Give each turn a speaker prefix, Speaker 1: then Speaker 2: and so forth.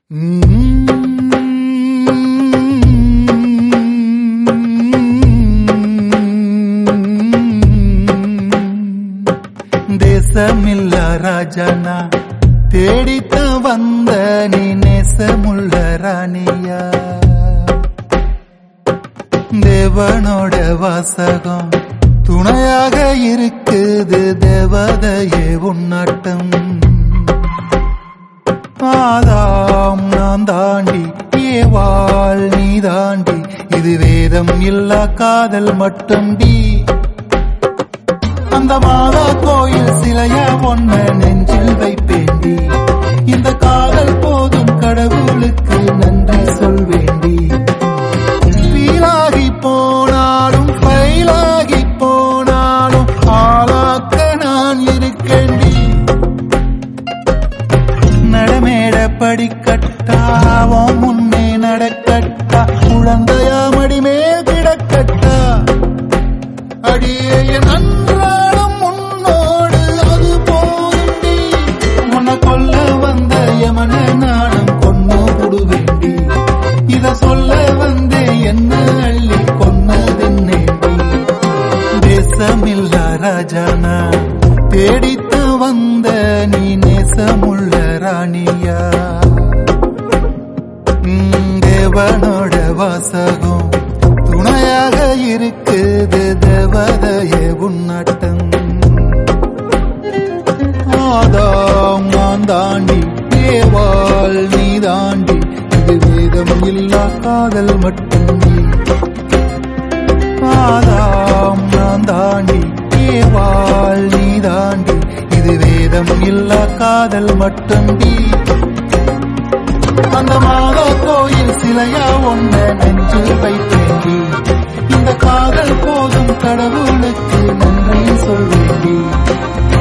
Speaker 1: தேசமில்ல ராஜனா தேடித்தான் வந்த நீ நேசமுள்ள ராணியா தேவனோட வாசகம் துணையாக இருக்குது தேவதையே உன்னாட்டம் ஆதாம் நான் தாண்டி ஏவாள் நீ தாண்டி இது வேதம் இல்லா காதல் மட்டும் டி அந்த மாதா கோயில் சிலைய ஒன்ன நெஞ்சில் வைப்பேண்டி இந்த காதல் போதும் கடவுளுக்கு நன்றி சொல்வேண்டி ஃபீலாகி போனாலும் ஃபைலாகி போனாலும் ஆளாக்க நான் இருக்கேண்டி நடமேட படிக்கட்டாவோ முன்னே நடக்கட்டா குழந்தையா மடிமேல் கிடக்கட்டா அடியே என் அன்றாடம் உன்னோடு அது போதுண்டி உன்னை கொல்ல வந்த யமன நாணம் கொன்னு புடுவேண்டி இத சொல்ல வந்தே என்ன அள்ளி கொன்னதென்னேண்டி தேசமில்ல ராஜானா தேடித்து வந்த நீ நேசமுள்ள ராணியா உம், தேவனோட வாசகம் துணையாக இருக்குது தேவதைய உன்னாட்டம் ஆதாம் நான் தாண்டி ஏவாள் நீ தாண்டி இது வேதம் இல்லா காதல் மட்டும் நீ ஆதாம் நான் தாண்டி ஏவாள் நீ தாண்டி இது வேதம் இல்லா காதல் மட்டும் நீ அந்த மாதா கோயில் சிலையா ஒன்ன நெஞ்சில் வைத்தேண்டி இந்த காதல் போதும் கடவுளுக்கு நன்றி சொல்வேண்டி